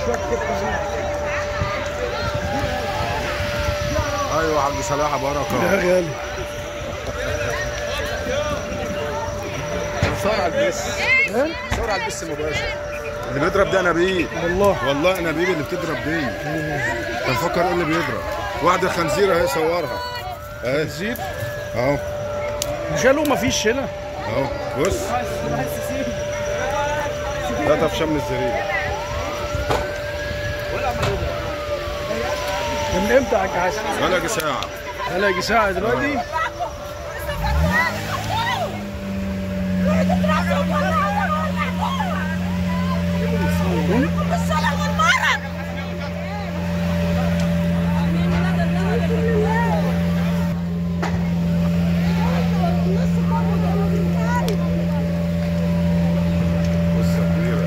شويه كده ايوه عبد صلاح بركه يا غالي صور على البس ها؟ صور على البس مباشر اللي بيضرب ده نبيل والله والله نبيل اللي بتضرب دي انت مفكر ايه اللي بيضرب واحده خنزيره اهي صورها اهي زيد اهو شالوا مفيش هنا اهو بص ده طفشان من الزريبه ده من امتى يا كعاسي؟ بلغ ساعه هلاقي ساعه دلوقتي بالصلاة والمرض بص كبيره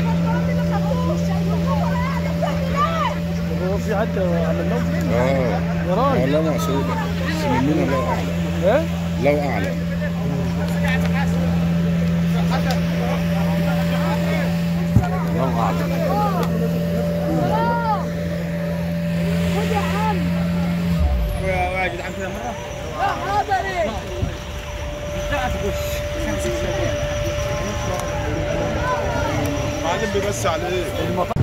هو في حد عمل لهم اه يا راجل والله مقصوده بس مننا الله اعلم ها؟ الله اعلم الله اعلم خد يا عم يا جدعان كده مره لا حاضر ايه معلم بيبص عليه